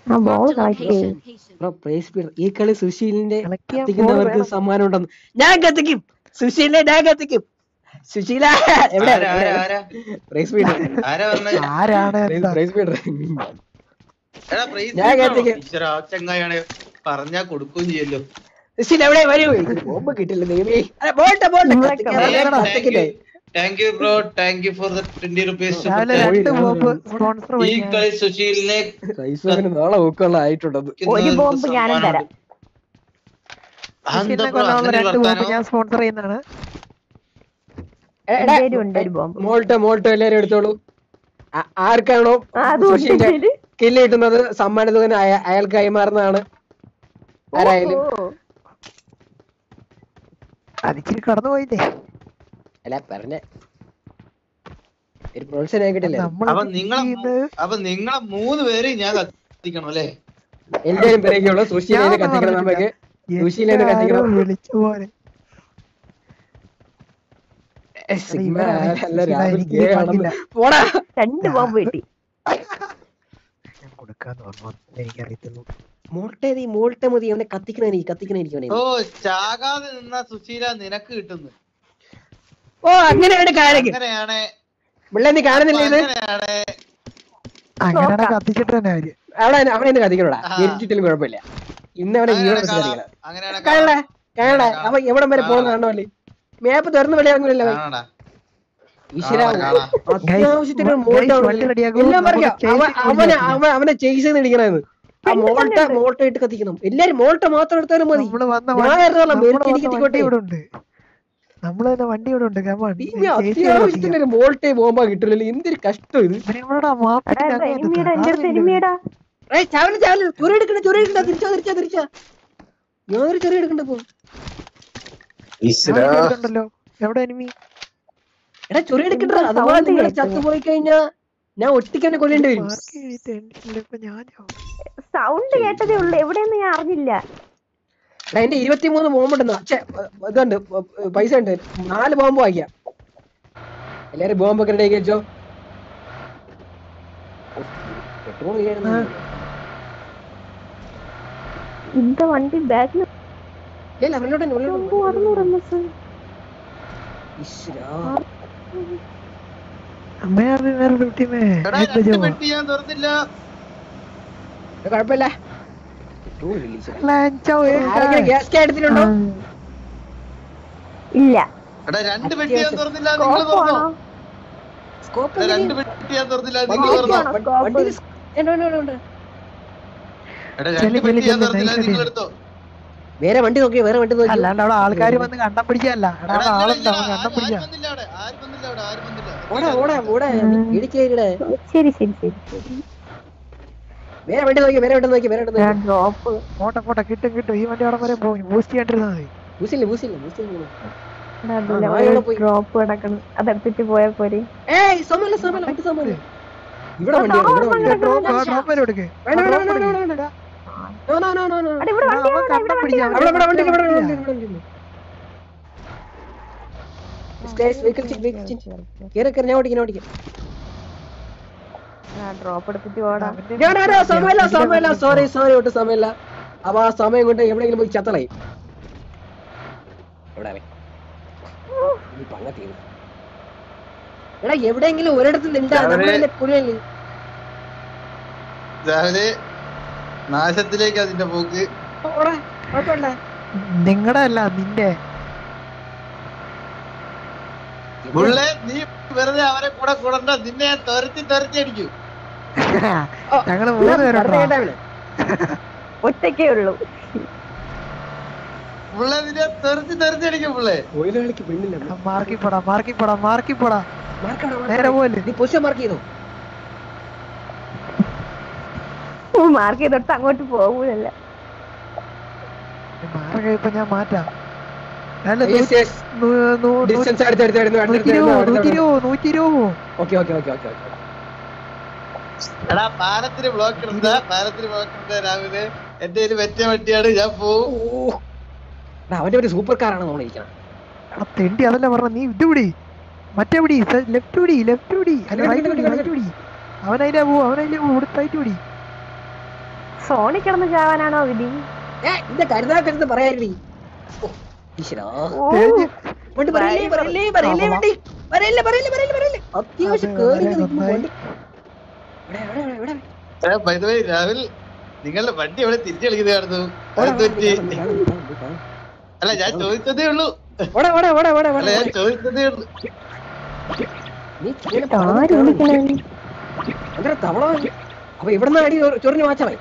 ആ ball Marked a collect ചെയ്യും location. Bro price beer ഈ കളി സുശീലിന്റെ കളക്ട് ചെയ്യാൻ കത്തിക്കുന്നവർക്ക് ball സമ്മാനം ഉണ്ടെന്ന് ഞാൻ കത്തിക്കും സുശീലിനെ ഞാൻ കത്തിക്കും സുശീല എവിടെ ആരാ, ആരാ, ആരാ? പ്രൈസ് ബീർ ആരാ പറഞ്ഞത് ആരാണ് എന്താ? പ്രൈസ് ബീർ എടാ പ്രൈസ് ഞാൻ കത്തിക്കും. ഈശ്വരാ, ആ ചങ്ങായാണ് പറഞ്ഞാ കൊടുക്കുകയും ചെയ്യല്ലോ സുശീൽ എവിടെ വരൂ ബോംബ് കിട്ടില്ല ദൈവമേ അല്ല ബോട്ടെ ബോട്ടെ നമ്മളൊക്കെ കത്തിക്കട്ടെ thank you bro thank you for the twenty rupees രാവിലെ പോയി, രണ്ട് രാവിലെ ബോംബ് രണ്ട് സ്പോൺസർ ഈ കളി സുശീലിനെ പ്രൈസ് ബീറിന് നാളെ ഊക്കുള്ള ആയിട്ടുണ്ടത് ഒരു ബോംബ് ഞാനും തരാം. അതെന്താ ബ്രോ കൊല്ലാനുള്ള അങ്ങനെ രണ്ട് ബോംബ് വർത്താനം ഞാൻ സ്പോൺസർ ചെയ്യുന്നതാണ് എടാ, എന്റെ ഉണ്ട് ഒരു ബോംബ് മോൾട്ട് മോൾട്ട് എല്ലാരും എടുത്തോളൂ ആ- ആർക്കാണോ ആ, അത് സുശീലിന്റെ ഒട്ടിച്ചിട്ട്. കില്ല് കിട്ടുന്നത് സമ്മാനത്തുകന് അയ- അയാൾക്ക് കൈമാറുന്നതാണ് ആരായാലും ഓ, അതിച്ചിരി കടന്നു പോയില്ലേ അല്ല പറഞ്ഞ ഒരു പ്രോത്സാഹനം കിട്ടില്ല നമ്മൾ അപ്പൊ നിങ്ങളെ ചെയ്യുന്നത് അപ്പൊ നിങ്ങളെ മൂന്ന് പേര് ഞാൻ കത്തിക്കണം അല്ലേ എല്ലാരും പിറകെയുള്ള സുശീലിനെ ഞാൻ കത്തിക്കണം നമുക്ക് സുശീലിനെ എന്നെ കത്തിക്കണം ആരോ വിളിച്ചു പോലെ ഏ, സിഗ്മ ഇവനാണ് അല്ല സുശീല, രാഹുൽ എനിക്ക് ഗേ ഇത് ആണെന്ന് പറ്റില്ല. പോടാ രണ്ട് ബോംബ് കിട്ടി ഞാൻ കൊടുക്കാന്ന് പറഞ്ഞു എനിക്കറിയത്തുള്ളൂ മോൾട്ടെ നീ മോൾട്ടെ മതി അവനെ കത്തിക്കണ എനിക്ക് കത്തിക്കണ എനിക്ക് അവനെ ഓ ചാകാതെ നിന്ന സുശീല നിനക്ക് കിട്ടുന്നു ഓ അങ്ങനെയാണ് കാര്യം അങ്ങനെയാണ് പിള്ളേ നീ കാണുന്നില്ല ഇത് അങ്ങനെയാണ് അങ്ങനെയാണ് നോക്കാം. കത്തിച്ചിട്ട് തന്നെ അവര് അവിടെ അവനെ ഒന്ന് കത്തിക്കണോടാ ആ. ഇരുട്ടിട്ടും കുഴപ്പമില്ല ഇന്ന് അവനെ അങ്ങനെ ജീവൻ കാണാം. കത്തിക്കണം അങ്ങനെയാണ് കാണണേ കാണണേ കാണാം. അവൻ എവിടം വരെ പോകുന്ന കാണാം. കാണണമല്ലേ മാപ്പ് തുറന്നു വിളിയാകുന്നില്ല അവൻ കാണാടാ. ഈശ്വര കാണാം, കാണാം. അത്യാവശ്യത്തിന് Guys, മോൾട്ട guys, വണ്ടി ready-ആക്കൂ. എല്ലാം പറയാം നമുക്ക് chase അവൻ- അവനെ ചെയ്യാം. അവൻ അവനെ ചെയ്സ് ഇടിക്കണെന്ന് ആ മോൾട്ട മോൾട്ട ഇട്ട് കത്തിക്കണം എല്ലാരും മോൾട്ട മാത്രം എടുത്താലും മതി നമ്മള് വന്ന ഞാൻ വണ്ടി- ആയിരുന്നല്ലോ നമ്മള് മെറിറ്റ് വന്ന എനിക്ക് വണ്ടി എത്തിക്കോട്ടെ ഇവിടെ ഉണ്ട് നമ്മള് തന്നെ വണ്ടി ഇവിടെ ഉണ്ട് കമാൺ ഈ അത്യാവശ്യത്തിന് ഒരു മോൾട്ടേ പോകുമ്പോ കിട്ടില്ലല്ലോ എന്തൊരു കഷ്ടം ഇത് എടാ എന്താ എനിമിയുടെ എന്റെ അടുത്ത് എനിമിയടാ ഏയ് ചാവല് ചാവല് ചൊറി എടുക്കണ്ട ചൊറി എടുക്കണ്ട തിരിച്ചാ തിരിച്ചാ തിരിച്ചാ ഞാനൊരു ചെറിയ എടുക്കണ്ട പോ ണ്ടല്ലോ എവിടെ എനിമി എടാ ചൊറി എടുക്കണ്ട എന്താ അതുപോലെ sound നിങ്ങൾ കേൾക്കുന്നത്? ചത്തുപോയി കഴിഞ്ഞാ ഞാൻ ഒട്ടിക്കന്നെ കൊല്ലേണ്ടി വരും മാർക്ക് എഴുതിയിട്ടില്ല ഇപ്പൊ ഞാനോ സൗണ്ട് കേട്ടതേ ഉള്ളു എവിടെയെന്ന് ഞാൻ അറിഞ്ഞില്ല എടാ എന്റെ ഇരുപത്തിമൂന്ന് ബോംബുണ്ടെന്ന് അച്ഛ ഇതുണ്ട് ഏ, പൈസ ഉണ്ട് നാല് ബോംബ് വാങ്ങിക്കാം എല്ലാരും ബോംബൊക്കെ റെഡി ആക്കി വെച്ചോ പെട്രോൾ ആ. இந்த വണ്ടി ബാക്കിൽ ഇല്ല അവനോട് തന്നെ, അവനോട് തന്നെ. അറുന്നൂറ് എം എസ് ഈശ്വരാ. അമ്മയാണ് വേറെ ഡ്യൂട്ടിമേ എടാ രണ്ട് പെട്ടി ഞാൻ തുറന്നില്ല ഇത് കുഴപ്പമില്ല പെട്രോൾ ഇല്ല, ഈശ്വരാ. ലഞ്ചോ ആരെങ്കിലും ഗ്യാസ് ക്യാൻ എടുത്തിട്ടുണ്ടോ ഇല്ല എടാ രണ്ട് പെട്ടി ഞാൻ തുറന്നില്ല നിങ്ങൾ സ്കോപ്പ് തുറന്നോ ആണോ സ്കോപ്പ് എടാ, രണ്ട് പെട്ടി ഞാൻ തുറന്നില്ല നിങ്ങൾ വണ്ടി- തുറന്നോ ആണോ സ്കോപ്പ് വണ്ടിയിൽ സ്- ഉണ്ട്, ഉണ്ട്, ഉണ്ട്, ഉണ്ട്. എടാ ചെല്ലി, രണ്ട് പെട്ടി ചെല്ലി, ഞാൻ ചെല്ലി, തുറന്നില്ല നൈസ് നിങ്ങൾ അടി. എടുത്തോ വേറെ വണ്ടി നോക്കിയോ വേറെ വണ്ടി നോക്കിയോ അല്ലാണ്ട് അവിടെ ആൾക്കാർ വന്ന് കണ്ടം പിടിക്കല്ല എടാ എടാ, അവിടെ ഇല്ല, ആളുണ്ടോ ഇല്ല, അവൻ കണ്ടം ആരും പിടിച്ച വന്നില്ല അവിടെ ആരും വന്നില്ല അവിടെ ആരും വന്നില്ല ഓടാ ഓടാ ഓടാ ഇടിക്കേടെ ശരി ശരി ശരി ശരി വേറെ വണ്ടി നോക്കി വേറെ വണ്ടി നോക്കി വേറെ വണ്ടി നോക്കി ഡ്രോപ്പ് പോട്ടെ പോട്ടെ കിട്ടും കിട്ടും ഈ വണ്ടി അവിടെ വരെ പോകും ബൂസ്റ്റ് ചെയ്യേണ്ടിരുന്നാ മതി ബൂസില്ല ബൂസില്ല ബൂസില്ല അതില്ല ആ, ഇവിടെ പോയി. ഡ്രോപ്പ് കിടക്കണം അതെടുത്തിട്ട് പോയാ പോരെ ഏയ് സമല്ല സമല്ല വണ്ടി സമല്ല ഇവിടെ വണ്ടി ഇവിടെ വണ്ടി ഡ്രോപ്പ് ഡ്രോപ്പ് വരെ എടുക്ക് വേണ്ട വേണ്ട വേണ്ട വേണ്ട വേണ്ട no no no no no എടാ, ഇവിടെ എടാ, വണ്ടി അവൻ കണ്ടം പിടിച്ച അവിടെ ഇവിടെ വണ്ടി ഇവിടെ വണ്ടി ഇവിടെ വണ്ടി സ്റ്റേസ് വെഹിക്കിൾ ചിക്ക് വെഹിക്കിൾ ചിക്ക് കേറി കേറി ഞാൻ ഓടിക്കാം ഞാൻ ഓടിക്കാം ഡ്രോപ്പ് എടുത്തിട്ട് പോടാ ഞാൻ ആരാ സമയമില്ല സമയമില്ല സോറി സോറി ഒട്ടും സമയമില്ല അപ്പൊ ആ സമയം കൊണ്ട് എവിടെയെങ്കിലും പോയി ചത്തളായി എവിടെ അവൻ? ഈ പങ്ങ തീർന്നു. എടാ എവിടെയെങ്കിലും ഒരിടത്ത് നിന്റെ നമ്മുടെ കുഴിയല്ലേ രാവിലെ നാശത്തിലേക്ക് അതിന്റെ പോക്ക് ഓടാ കുഴപ്പമില്ല നിങ്ങളുടെ അല്ല നിന്റെ മുള്ളേ നീ വെറുതെ അവരെ കൂടെ കൂടണ്ട നിന്നെ ഞാൻ തുരത്തി തുരത്തി അടിക്കും ഞങ്ങള് മൂന്ന് പേരുണ്ടോ ഒറ്റയ്ക്കേ ഉള്ളൂ മുള്ളേ നിന്നെ തുരത്തി തുരത്തി അടിക്കും മുള്ളേ തൊഴിലാളിക്ക് പെണ്ണില്ല മാർക്കി പോടാ മാർക്കി പോടാ മാർക്കി പോടാ മാർക്കാണോ നേരെ പോലെ നീ പൊസിഷൻ മാർക്ക് ചെയ്തോ മാർക്ക് ചെയ്തൊട്ട് അങ്ങോട്ട് പോകൂലല്ല മാർക്ക ഇപ്പൊ ഞാൻ മാറ്റാം അല്ല Yes, yes. ഡിസ്റ്റൻസ് അടുത്ത് അടുത്ത് നൂറ്റി ഇരുപത് നൂറ്റി ഇരുപത് നൂറ്റി ഇരുപത് okay okay okay okay okay എടാ പാലത്തിന് ബ്ലോക്ക് ഇടണ്ട പാലത്തിന് ബ്ലോക്ക് ഇടണ്ട രാവിലെ എന്റെ ഒരു വെറ്റ വെട്ടിയാണ് ഞാൻ പോവും അവന്റെ ഒരു സൂപ്പർ കാറാണ് നമ്മൾ ഇരിക്കണം എടാ തെണ്ടി അതല്ല പറഞ്ഞ നീ ഇത് പിടി മറ്റേ പിടി ലെഫ്റ്റ് പിടി ലെഫ്റ്റ് പിടി അല്ല ഇങ്ങോട്ട് റൈറ്റ് പിടി ഇങ്ങോട്ട് റൈറ്റ് പിടി അവനതിന്റെ പോവും അവനതിന്റെ പോവും ഇവിടെ റൈറ്റ് പിടി സോണി കിടന്ന് ചാവാനാണോ വിധി ഏ ഇന്റെ കരുതാക്കരുത് പറയാനില്ലേ ഓ, ഈശ്വരാ ഓ തേഞ്ഞ്. വണ്ടി പറയില്ലേ പറയില്ലേ പറയില്ലേ വണ്ടി പറയില്ലേ പറയില്ലേ പറയില്ലേ പറയില്ലേ അത്യാവശ്യം അതെ, കേറി അതെ, നിൽക്കുമ്പോ നന്നായി. വണ്ടി എവിടെ എവിടെ എവിടെ ബൈ ദ വേ രാഹുൽ നിങ്ങളുടെ വണ്ടി അവിടെ തിരിച്ചു കളിക്കുന്നത് കാണുന്നു അത് പറ്റി അല്ല ഞാൻ ചോദിച്ചതേ ഉള്ളൂ ഓടെ ഓടെ ഓടെ ഓടെ അല്ല ഓടെ ഞാൻ ചോദിച്ചതേ ഉള്ളൂ നീ ഇങ്ങനെ ആര് പറഞ്ഞ് വിളിക്കണേ അങ്ങനെ തവള അപ്പൊ ഇവിടുന്ന് അടി ചൊ- ചൊറിഞ്ഞു മാച്ചമായി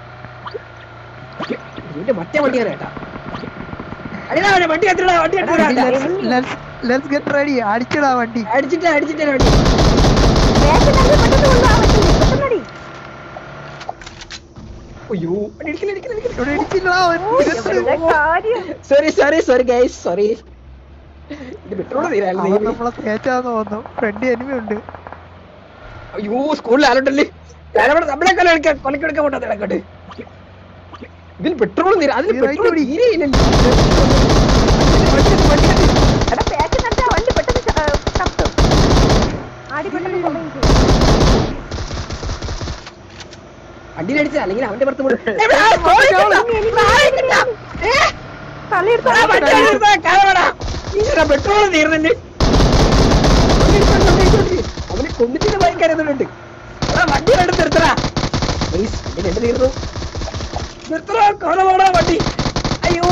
ഇതിന്റെ മറ്റേ വണ്ടിയാണ് കേട്ടാ അടിടാ അവനെ വണ്ടി എത്തിടാ വണ്ടി എത്തിടാ ലെറ്റ്സ് ഗെറ്റ് റെഡി അടിച്ചടാ വണ്ടി അടിച്ചിട്ട് അടിച്ചിട്ട് വണ്ടി വേഗം തന്നെ പെട്ടെന്ന് കൊണ്ടുപോകാൻ പറ്റില്ല പെട്ടെന്നടി അയ്യോ വണ്ടി ഇടിക്കില്ല ഇടിക്കില്ല ഇടിക്കില്ല ഇവിടെ ഇടിച്ചില്ലടാ എവിടെ കാര്യം sorry sorry sorry guys sorry ഇത് പെട്രോൾ അവൻ തീരാല്ലേ നമ്മളെ തേച്ചാന്ന് തോന്നുന്നു ഫ്രണ്ട് എനിമി ഉണ്ട് അയ്യോ സ്കൂളിൽ ആലോട്ടല്ലേ ഞാനവിടെ നമ്മളെ കൊലക്കെടുക്കാൻ കൊലക്കെടുക്കാൻ പോട്ടെ ഇടക്കോട്ട് ഇതിൽ പെട്രോൾ തീരാ അതിൽ ഈ പെട്രോൾ right തീരെ ഇല്ലല്ലോ വണ്ടി എടുത്ത്, വണ്ടി എടുത്ത്. എടാ ബാക്കിൽ നിർത്താ വണ്ടി പെട്ടെന്ന് ച- ആ, കത്തും ആടി പെട്ടെന്ന് കൊള്ളുകയും ചെയ്യും വണ്ടിയിലടിച്ച അല്ലെങ്കിൽ അവന്റെ പുറത്ത് മുഴുവൻ. എവിടെ? ആ, sorry, കേട്ടോ. sorry, കേട്ടോ. ഏ? തലയെടുത്ത് ആ, വണ്ടി എടുത്താ കാലവടാ. ഈശ്വരാ, പെട്രോൾ തീർന്നില്ല അവന് കൊണ്ടിട്ട് ബൈക്ക് കരുതുന്നുണ്ട് അതാ വണ്ടി എടുത്ത് നിർത്തടാ പ്ലീസ് വണ്ടി രണ്ട് തീർന്നു നിർത്തടാ കാലവാടാ വണ്ടി അയ്യോ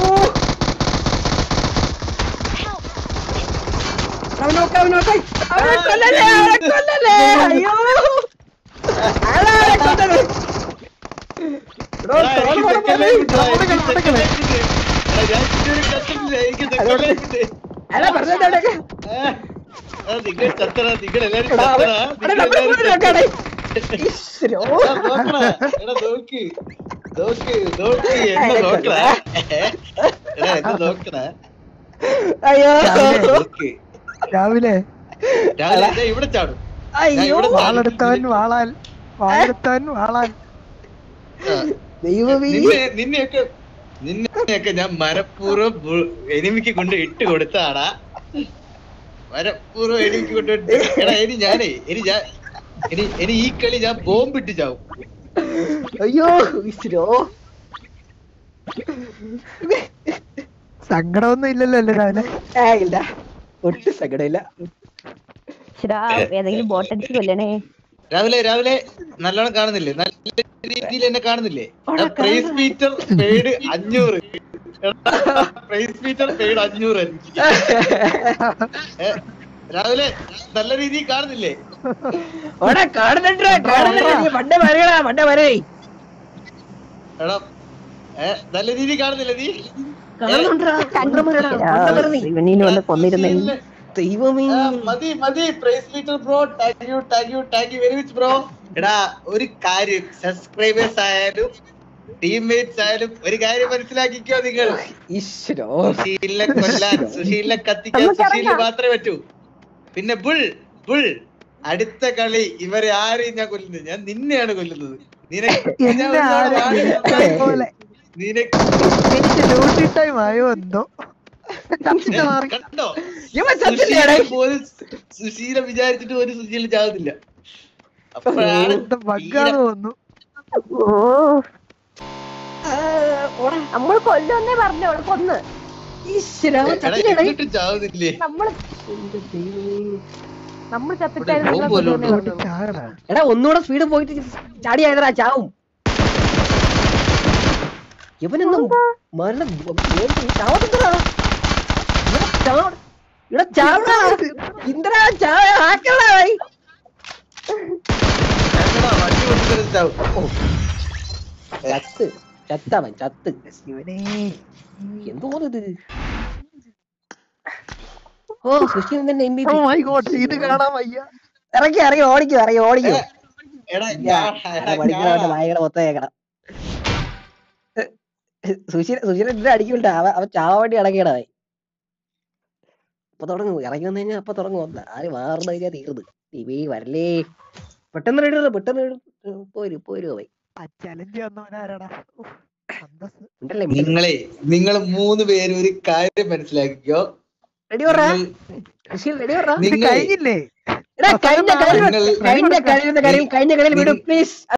അവനോക്കെ അവനോക്കെ അവനെ കൊല്ലല്ലേ അവനെ കൊല്ലല്ലേ അയ്യോ ആളാരെ കൊന്നത് എടോ, എടാ, എനിക്ക് തോള് second വേണം, life ഉണ്ട്. തോള് എനിക്ക് വേണം, second life ഉണ്ട്. എടാ, ഞാൻ ഇതുവരെ ചത്തിട്ടില്ല. എനിക്ക് second life ഉണ്ട്. അല്ല പറഞ്ഞത് എവിടെയൊക്കെ? ഏ, എടാ, നിങ്ങൾ ചത്തടാ, നിങ്ങൾ എല്ലാരും എടാ, അവൻ- ചത്തടാ, എടാ, നിങ്ങൾ നമ്മളെ എല്ലാരും പോലെ നോക്കാടെ. ചത്തടാ. ഈശ്വരോ. എടാ, നോക്കടാ. എടാ, നോക്ക്. നോക്ക്, നോക്ക്, എന്നെ അതെ, നോക്കടാ. എടാ, എന്നെ നോക്കടാ. അയ്യോ നോക്ക്. രാവിലെ രാവിലെ ഞാൻ ഇവിടെ ചാടും ഞാൻ അയ്യോ ഇവിടെ ചാടും. വാളെടുത്തവൻ വാളാൻ വാളെടുത്തവൻ വാളാൻ ആ. ദൈവമേ നിന്നെ നിന്നെയൊക്കെ നിന്നെയൊക്കെ ഞാൻ മനഃപൂർവ്വം ബു- എനിമിക്ക് കൊണ്ട് ഇട്ട് കൊടുത്താടാ മനഃപൂർവ്വം എനിമിക്ക് കൊണ്ട് ഇട്ട് എടാ ഇനി ഞാനേ ഇനി ഞാൻ ഇനി ഇനി ഈ കളി ഞാൻ ബോംബിട്ട് ചാവും അയ്യോ ഈശ്വരോ സങ്കടമൊന്നും ഇല്ലല്ലോ അല്ലേ രാവിലെ ഏ ഇല്ല ഒട്ടും സങ്കടമില്ല ശരാ ഏതെങ്കിലും ബോട്ടടിച്ച് കൊല്ലണേ രാവിലെ രാവിലെ നല്ലോണം കാണുന്നില്ലേ നല്ല രീതിയിൽ എന്നെ കാണുന്നില്ലേ പ്രൈസ് മീറ്റർ പെയ്ഡ് അഞ്ഞൂറ് പ്രൈസ് മീറ്റർ പെയ്ഡ് അഞ്ഞൂറ് എനിക്ക്. ഏ, രാവിലെ നല്ല രീതിയിൽ കാണുന്നില്ലേ ഓടാ കാണുന്നുണ്ട് കാണുന്നുണ്ട് പണ്ടേ വരയടാ പണ്ടേ വരേ എടാ ഏ നല്ല രീതിയിൽ കാണുന്നില്ല നീ കാണുന്നുണ്ടാ ഇവനീന് വന്ന് കൊന്നിരുന്നെങ്കിൽ ദൈവമേ ആ, മതി മതി price meter bro thank you thank you thank you very much bro എടാ ഒരു കാര്യം സബ്സ്ക്രൈബേഴ്സ് ആയാലും ടീംമേറ്റ്സ് ആയാലും ഒരു കാര്യം മനസ്സിലാക്കിക്കോ നിങ്ങൾ ഈശ്വരോ സുശീലിനെ കൊല്ലാൻ സുശീലിനെ കത്തിക്കാൻ സുശീലിന് മാത്രമേ പറ്റൂ പിന്നെ ബുൾ ബുൾ അടുത്ത കളി ഇവരെ ആരെയും ഞാൻ കൊല്ലുന്നത് ഞാൻ നിന്നെയാണ് കൊല്ലുന്നത് നിനക്ക് ഞാൻ എന്നെ ഒരുപാട് ആരെ വാണിംഗ് പോലെ നിനക്ക് എനിക്ക് ഡ്യൂട്ടി ടൈം ആയോ എന്തോ കത്തിട്ട് മാറി കണ്ടോ ഇവൻ സത്യത്തിലാടേ സുശീലൻ പോലും സുശീല വിചാരിച്ചിട്ട് ഒരു സുശീല ചാവുന്നില്ല അപ്പോഴാണ് എന്താ ബഗ്ഗാന്ന് തോന്നുന്നു ഓ ആ, ഓടാ നമ്മൾ കൊല്ലുന്നേ പറഞ്ഞു അവള് കൊന്ന് ഈശ്വരാ എടാ സത്യത്തിലാടേ എന്നിട്ടും ചാവുന്നില്ലേ നമ്മള് എന്റെ ദൈവമേ. നമ്മൾ ഇവിടെ ചത്തിട്ടായിരുന്നു ബോംബ് നമ്മളെ വല്ലതും കൊല്ലുന്നേ ഉണ്ടോ? പറഞ്ഞു. ചാകടാ എടാ ഒന്നുകൂടെ സ്പീഡ് പോയിട്ട് ചാടിയായതാ ചാവും ഇവനൊന്നും മരണം ചാവത്തില്ലടാ ഇവിടെ ചാവ ഇവിടെ ചാവടാ ഇന്ദ്ര ചാവ ആക്കടാ ഭായി എടാ, വണ്ടി കൊണ്ടുവരുന്ന ചാവും ഓ ചത്ത് ചത്തവൻ ചത്ത് ശിവനേ എന്തോന്നത് ഓ സുശീലൻ തന്നെ എം ഓ മൈ ഗോഡ് ഇത് കാണാൻ വയ്യ ഇറങ്ങി ഇറങ്ങി ഓടിക്കോ ഇറങ്ങി ഓടിക്കോ എടാ ഞാൻ- എടാ, പഠിക്കുന്നവന്റെ ഞാൻ- നായകളെ മൊത്തം കേക്കണം സുശീല സുശീല എന്തിനാ അടിക്കണ്ട അവ അവൻ ചാവാൻ വേണ്ടി ഇറങ്ങിയടായി അപ്പൊ തുടങ്ങും ഇറങ്ങി വന്നു കഴിഞ്ഞാൽ അപ്പൊ തുടങ്ങും ആര് മാറുന്ന കഴിഞ്ഞാൽ തീർന്ന് ഇവേ വരല്ലേ പെട്ടെന്ന് എഴുതുക പെട്ടെന്ന് എഴുതും പോരും പോരും പോയി ആ ചലഞ്ച് വന്നവനാരടാ ഉഫ്, അന്തസ്സ് ഉണ്ടല്ലേ നിങ്ങളെ നിങ്ങൾ മൂന്ന് പേര് ഒരു കാര്യം മനസ്സിലാക്കിക്കോ റെഡി പറ നിങ്ങൾ- സുശീൽ റെഡി പറ ഇത് നിങ്ങൾ കഴിഞ്ഞില്ലേ എടാ കഴിഞ്ഞ കളി നിങ്ങൾ- കഴിഞ്ഞ കളിയിൽ കഴിഞ്ഞ കളിയിൽ വിടും പ്ലീസ്